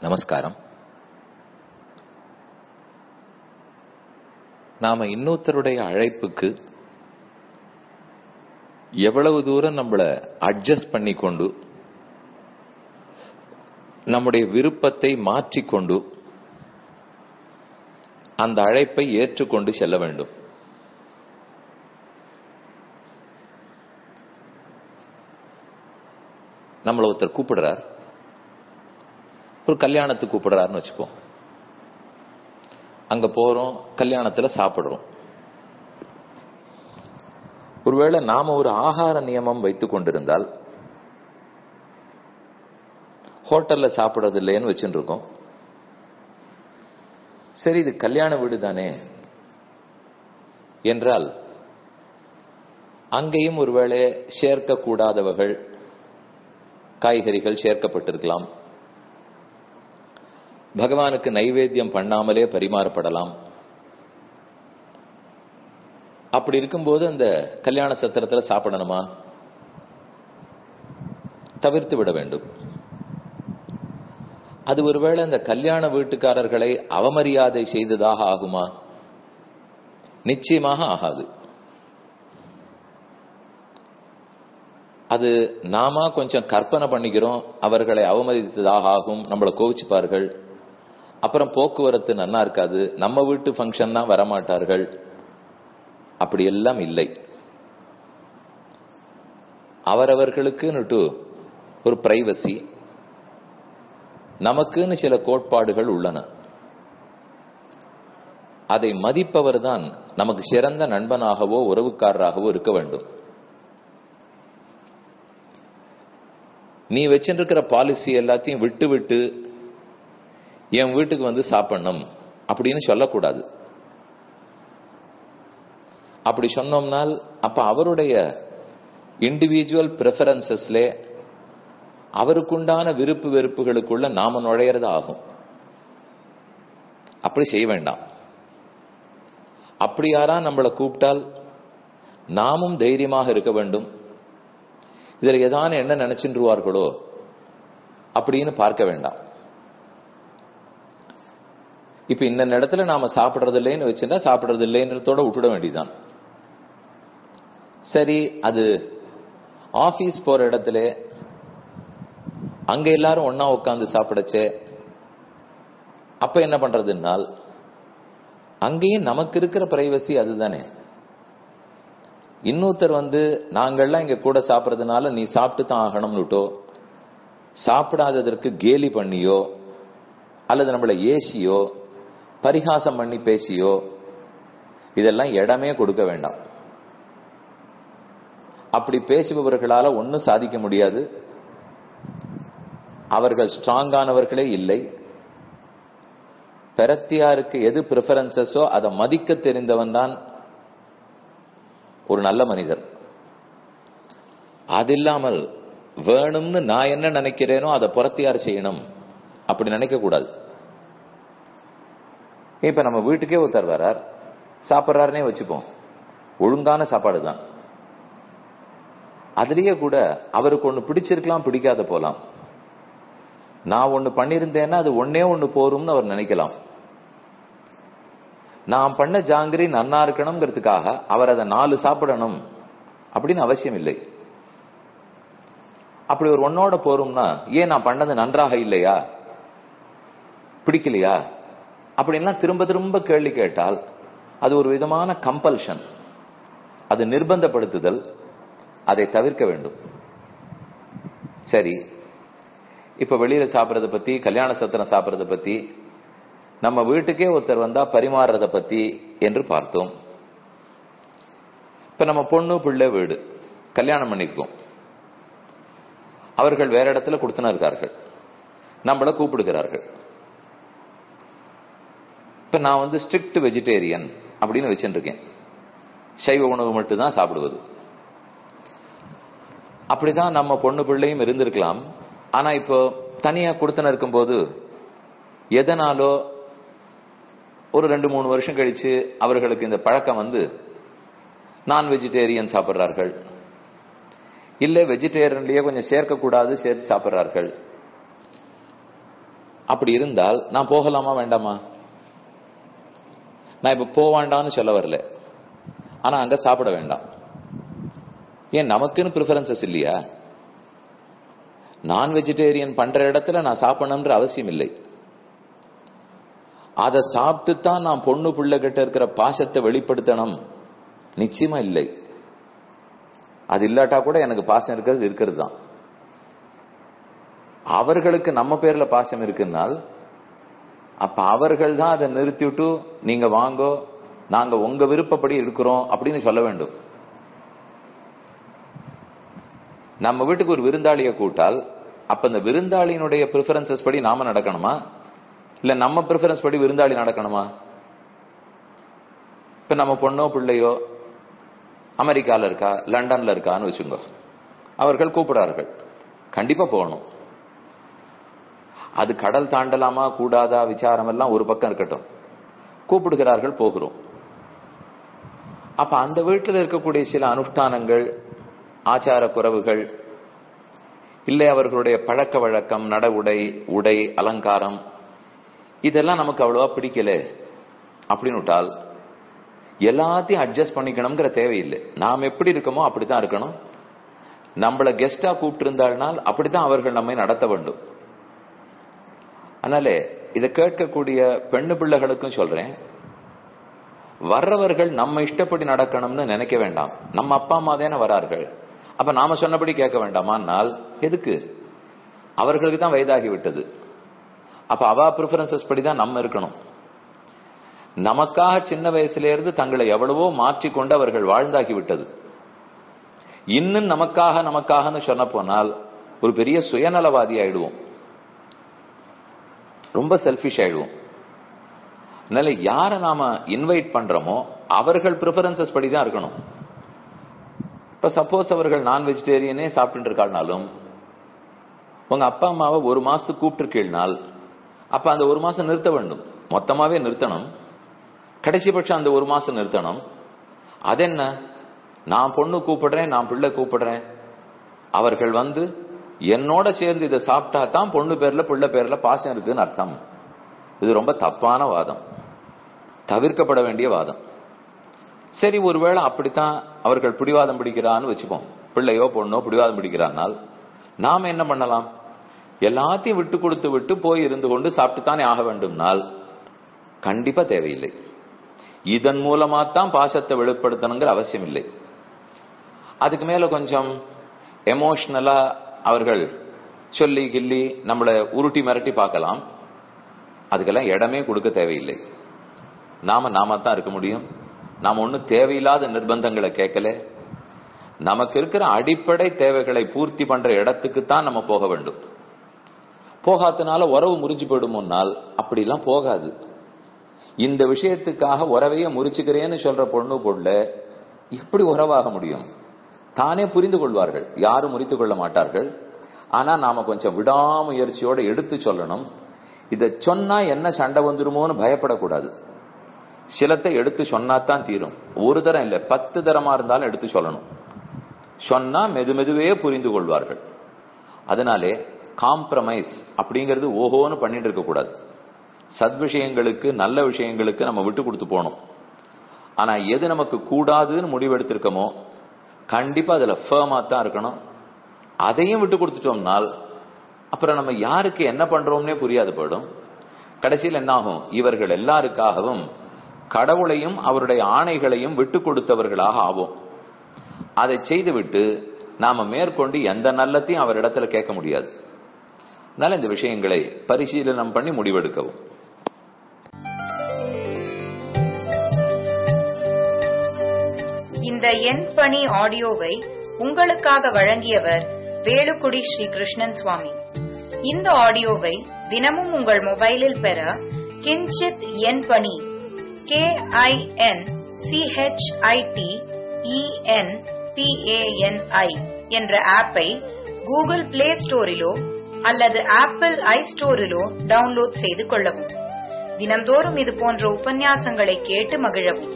நமஸ்காரம் நாம இன்னொருத்தருடைய அழைப்புக்கு எவ்வளவு தூரம் நம்மள அட்ஜஸ்ட் பண்ணிக்கொண்டு நம்முடைய விருப்பத்தை மாற்றிக்கொண்டு அந்த அழைப்பை ஏற்றுக்கொண்டு செல்ல வேண்டும் நம்மள ஒருத்தர் கூப்பிடுறார் ஒரு கல்யாணத்துக்கு கூப்பிடுறாருன்னு வச்சுப்போம் அங்க போறோம் கல்யாணத்துல சாப்பிடுறோம் ஒருவேளை நாம ஒரு ஆகார நியமம் வைத்துக் கொண்டிருந்தால் ஹோட்டல்ல சாப்பிடுறது இல்லைன்னு வச்சுட்டு இருக்கோம் சரி இது கல்யாண வீடு தானே என்றால் அங்கேயும் ஒருவேளை சேர்க்கக்கூடாதவர்கள் காய்கறிகள் சேர்க்கப்பட்டிருக்கலாம் பகவானுக்கு நைவேத்தியம் பண்ணாமலே பரிமாறப்படலாம் அப்படி இருக்கும்போது அந்த கல்யாண சத்திரத்துல சாப்பிடணுமா தவிர்த்து விட வேண்டும் அது ஒருவேளை அந்த கல்யாண வீட்டுக்காரர்களை அவமரியாதை செய்ததாக ஆகுமா நிச்சயமாக ஆகாது அது நாம கொஞ்சம் கற்பனை பண்ணிக்கிறோம் அவர்களை அவமதித்ததாக ஆகும் நம்மளை கோவிச்சுப்பார்கள் அப்புறம் போக்குவரத்து நன்னா இருக்காது நம்ம வீட்டு ஃபங்க்ஷன் தான் வரமாட்டார்கள் அப்படி எல்லாம் இல்லை அவரவர்களுக்குன்னுட்டு ஒரு பிரைவசி நமக்குன்னு சில கோட்பாடுகள் உள்ளன அதை மதிப்பவர் தான் நமக்கு சிறந்த நண்பனாகவோ உறவுக்காரராகவோ இருக்க வேண்டும் நீ வச்சிருக்கிற பாலிசி எல்லாத்தையும் விட்டு விட்டு என் வீட்டுக்கு வந்து சாப்பிடணும் அப்படின்னு சொல்லக்கூடாது அப்படி சொன்னோம்னால் அப்ப அவருடைய இண்டிவிஜுவல் பிரெஃபரன்சஸ்ல அவருக்குண்டான விருப்பு வெறுப்புகளுக்குள்ள நாம நுழையிறது ஆகும் அப்படி செய்ய வேண்டாம் அப்படி யாரா நம்மளை கூப்பிட்டால் நாமும் தைரியமாக இருக்க வேண்டும் இதுல ஏதான என்ன நினைச்சிருவார்களோ அப்படின்னு பார்க்க வேண்டாம் இப்ப இந்த இடத்துல நாம சாப்பிடுறது இல்லைன்னு வச்சுட்டா சாப்பிடுறது இல்லைன்றதோட விட்டுட வேண்டியதுதான் சரி அது ஆபீஸ் போற இடத்துல அங்க எல்லாரும் ஒன்னா உட்காந்து சாப்பிடச்சே அப்ப என்ன பண்றதுனால் அங்கேயும் நமக்கு இருக்கிற பிரைவசி அதுதானே இன்னொருத்தர் வந்து நாங்கள்லாம் இங்க கூட சாப்பிடறதுனால நீ சாப்பிட்டு தான் ஆகணும்னுட்டோ சாப்பிடாததற்கு கேலி பண்ணியோ அல்லது நம்மளை ஏசியோ பரிகாசம் பண்ணி பேசியோ இதெல்லாம் இடமே கொடுக்க வேண்டாம் அப்படி பேசுபவர்களால ஒன்னும் சாதிக்க முடியாது அவர்கள் ஸ்ட்ராங்கானவர்களே இல்லை பெரத்தியாருக்கு எது பிரிஃபரன்சஸோ அதை மதிக்க தெரிந்தவன் தான் ஒரு நல்ல மனிதர் அது இல்லாமல் வேணும்னு நான் என்ன நினைக்கிறேனோ அதை புறத்தியார் செய்யணும் அப்படி நினைக்க கூடாது இப்ப நம்ம வீட்டுக்கே ஒருத்தர் வரார் சாப்பிட்றாருனே வச்சுப்போம் ஒழுங்கான சாப்பாடு தான் அதுலயே கூட அவருக்கு ஒண்ணு பிடிச்சிருக்கலாம் பிடிக்காத போலாம் நான் ஒண்ணு பண்ணிருந்தேன்னா அது ஒன்னே ஒண்ணு போரும்னு அவர் நினைக்கலாம் நான் பண்ண ஜாங்கிரி நன்னா இருக்கணுங்கிறதுக்காக அவர் அதை நாலு சாப்பிடணும் அப்படின்னு அவசியம் இல்லை அப்படி ஒரு ஒன்னோட போறோம்னா ஏன் நான் பண்ணது நன்றாக இல்லையா பிடிக்கலையா அப்படின்லாம் திரும்ப திரும்ப கேள்வி கேட்டால் அது ஒரு விதமான கம்பல்ஷன் அது நிர்பந்தப்படுத்துதல் அதை தவிர்க்க வேண்டும் சரி இப்ப வெளியில சாப்பிடறத பத்தி கல்யாண சத்திரம் சாப்பிடறத பத்தி நம்ம வீட்டுக்கே ஒருத்தர் வந்தா பரிமாறுறத பத்தி என்று பார்த்தோம் இப்ப நம்ம பொண்ணு பிள்ளை வீடு கல்யாணம் பண்ணிருக்கோம் அவர்கள் வேற இடத்துல கொடுத்தன இருக்கார்கள் நம்மள கூப்பிடுகிறார்கள் இப்ப நான் வந்து ஸ்ட்ரிக்ட் வெஜிடேரியன் அப்படின்னு வச்சுருக்கேன் சைவ உணவு மட்டும் தான் சாப்பிடுவது அப்படிதான் நம்ம பொண்ணு பிள்ளையும் இருந்திருக்கலாம் ஆனா இப்போ தனியா கொடுத்தன இருக்கும்போது எதனாலோ ஒரு ரெண்டு மூணு வருஷம் கழிச்சு அவர்களுக்கு இந்த பழக்கம் வந்து நான் வெஜிடேரியன் சாப்பிட்றார்கள் இல்ல வெஜிடேரியன்லயே கொஞ்சம் சேர்க்கக்கூடாது சேர்த்து சாப்பிட்றார்கள் அப்படி இருந்தால் நான் போகலாமா வேண்டாமா நான் இப்ப போவாண்டான்னு சொல்ல வரல ஆனா அங்க சாப்பிட வேண்டாம் ஏன் நமக்குன்னு ப்ரிஃபரன்சஸ் இல்லையா நான் வெஜிடேரியன் பண்ற இடத்துல நான் சாப்பிடணும்ன்ற அவசியம் இல்லை அதை சாப்பிட்டு தான் நான் பொண்ணு பிள்ளை கிட்ட இருக்கிற பாசத்தை வெளிப்படுத்தணும் நிச்சயமா இல்லை அது இல்லாட்டா கூட எனக்கு பாசம் இருக்கிறது இருக்கிறது தான் அவர்களுக்கு நம்ம பேர்ல பாசம் இருக்குன்னால் அப்ப அவர்கள் தான் அதை நிறுத்திவிட்டு நீங்க வாங்கோ நாங்க உங்க விருப்பப்படி இருக்கிறோம் அப்படின்னு சொல்ல வேண்டும் நம்ம வீட்டுக்கு ஒரு விருந்தாளியை கூட்டால் அப்ப இந்த விருந்தாளியினுடைய ப்ரிஃபரன்சஸ் படி நாம நடக்கணுமா இல்ல நம்ம ப்ரிஃபரன்ஸ் படி விருந்தாளி நடக்கணுமா இப்ப நம்ம பொண்ணோ பிள்ளையோ அமெரிக்கால இருக்கா லண்டன்ல இருக்கான்னு வச்சுங்க அவர்கள் கூப்பிடார்கள் கண்டிப்பா போகணும் அது கடல் தாண்டலாமா கூடாதா விசாரம் எல்லாம் ஒரு பக்கம் இருக்கட்டும் கூப்பிடுகிறார்கள் போகிறோம் அப்ப அந்த வீட்டில் இருக்கக்கூடிய சில அனுஷ்டானங்கள் ஆச்சார குறவுகள் இல்லை அவர்களுடைய பழக்க வழக்கம் நட உடை உடை அலங்காரம் இதெல்லாம் நமக்கு அவ்வளவா பிடிக்கல அப்படின்னு விட்டால் எல்லாத்தையும் அட்ஜஸ்ட் பண்ணிக்கணுங்கிற தேவையில்லை நாம் எப்படி இருக்கோமோ அப்படித்தான் இருக்கணும் நம்மள கெஸ்டா கூப்பிட்டு இருந்தால்னால் அப்படித்தான் அவர்கள் நம்மை நடத்த வேண்டும் அதனால இதை கேட்கக்கூடிய பெண்ணு பிள்ளைகளுக்கும் சொல்றேன் வர்றவர்கள் நம்ம இஷ்டப்படி நடக்கணும்னு நினைக்க வேண்டாம் நம்ம அப்பா அம்மா தானே வரார்கள் அப்ப நாம சொன்னபடி கேட்க வேண்டாமான்னால் எதுக்கு அவர்களுக்கு தான் வயதாகி விட்டது அப்ப அவா ப்ரிஃபரன்சஸ் படி தான் நம்ம இருக்கணும் நமக்காக சின்ன வயசுல இருந்து தங்களை எவ்வளவோ மாற்றிக்கொண்டு அவர்கள் வாழ்ந்தாகி விட்டது இன்னும் நமக்காக நமக்காகன்னு சொன்ன போனால் ஒரு பெரிய சுயநலவாதி ஆயிடுவோம் ரொம்ப செல்பிஷ் ஆயிடுவோம் அதனால யார நாம இன்வைட் பண்றோமோ அவர்கள் ப்ரிஃபரன்சஸ் படி தான் இருக்கணும் இப்ப சப்போஸ் அவர்கள் நான் வெஜிடேரியனே சாப்பிட்டு இருக்காருனாலும் உங்க அப்பா அம்மாவை ஒரு மாசத்துக்கு கூப்பிட்டுருக்கீழ்னால் அப்ப அந்த ஒரு மாசம் நிறுத்த வேண்டும் மொத்தமாவே நிறுத்தணும் கடைசி பட்சம் அந்த ஒரு மாசம் நிறுத்தணும் அது என்ன நான் பொண்ணு கூப்பிடுறேன் நான் பிள்ளை கூப்பிடுறேன் அவர்கள் வந்து என்னோட சேர்ந்து இதை சாப்பிட்டா தான் பொண்ணு பேர்ல பிள்ளை பேர்ல பாசம் இருக்குன்னு அர்த்தம் இது ரொம்ப தப்பான வாதம் தவிர்க்கப்பட வேண்டிய வாதம் சரி ஒருவேளை அப்படித்தான் அவர்கள் பிடிவாதம் பிடிக்கிறான்னு வச்சுப்போம் பிள்ளையோ பொண்ணோ பிடிவாதம் பிடிக்கிறானால் நாம என்ன பண்ணலாம் எல்லாத்தையும் விட்டு கொடுத்து விட்டு போய் இருந்து கொண்டு சாப்பிட்டுத்தானே ஆக வேண்டும்னால் கண்டிப்பா தேவையில்லை இதன் மூலமா தான் பாசத்தை வெளிப்படுத்தணுங்கிற அவசியம் இல்லை அதுக்கு மேல கொஞ்சம் எமோஷனலா அவர்கள் சொல்லி கிள்ளி நம்மளை உருட்டி மிரட்டி பார்க்கலாம் அதுக்கெல்லாம் இடமே கொடுக்க தேவையில்லை நாம நாம தான் இருக்க முடியும் நாம ஒன்னும் தேவையில்லாத நிர்பந்தங்களை கேட்கல நமக்கு இருக்கிற அடிப்படை தேவைகளை பூர்த்தி பண்ற இடத்துக்கு தான் நம்ம போக வேண்டும் போகாதனால உறவு முறிஞ்சு போயிடுமோனால் அப்படிலாம் போகாது இந்த விஷயத்துக்காக உறவையே முறிச்சுக்கிறேன்னு சொல்ற பொண்ணு பொருள எப்படி உறவாக முடியும் தானே புரிந்து கொள்வார்கள் யாரும் முறித்து கொள்ள மாட்டார்கள் ஆனா நாம கொஞ்சம் விடாமுயற்சியோட எடுத்து சொல்லணும் இத சொன்னா என்ன சண்டை வந்துருமோன்னு பயப்படக்கூடாது சிலத்தை எடுத்து சொன்னாதான் தீரும் ஒரு தரம் இல்ல பத்து தரமா இருந்தாலும் எடுத்து சொல்லணும் சொன்னா மெது மெதுவே புரிந்து கொள்வார்கள் அதனாலே காம்ப்ரமைஸ் அப்படிங்கிறது ஓஹோன்னு பண்ணிட்டு இருக்க கூடாது சத் விஷயங்களுக்கு நல்ல விஷயங்களுக்கு நம்ம விட்டு கொடுத்து போகணும் ஆனா எது நமக்கு கூடாதுன்னு முடிவெடுத்திருக்கோமோ கண்டிப்பா அதுல ஃபேமா தான் இருக்கணும் அதையும் விட்டு கொடுத்துட்டோம்னால் அப்புறம் நம்ம யாருக்கு என்ன பண்றோம்னே புரியாது போயிடும் கடைசியில் என்ன ஆகும் இவர்கள் எல்லாருக்காகவும் கடவுளையும் அவருடைய ஆணைகளையும் விட்டு கொடுத்தவர்களாக ஆவோம் அதை செய்துவிட்டு நாம மேற்கொண்டு எந்த நல்லத்தையும் அவரிடத்துல கேட்க முடியாது அதனால இந்த விஷயங்களை பரிசீலனம் பண்ணி முடிவெடுக்கவும் இந்த எண் பணி ஆடியோவை உங்களுக்காக வழங்கியவர் வேலுக்குடி ஸ்ரீ கிருஷ்ணன் சுவாமி இந்த ஆடியோவை தினமும் உங்கள் மொபைலில் பெற கிஞ்சித் எண் பணி கே ஐ என் சிஹெச்ஐடி இஎன் பிஏஎன்ஐ என்ற ஆப்பை கூகுள் பிளே ஸ்டோரிலோ அல்லது ஆப்பிள் ஐ ஸ்டோரிலோ டவுன்லோட் செய்து கொள்ளவும் தினம்தோறும் இது போன்ற உபன்யாசங்களை கேட்டு மகிழவும்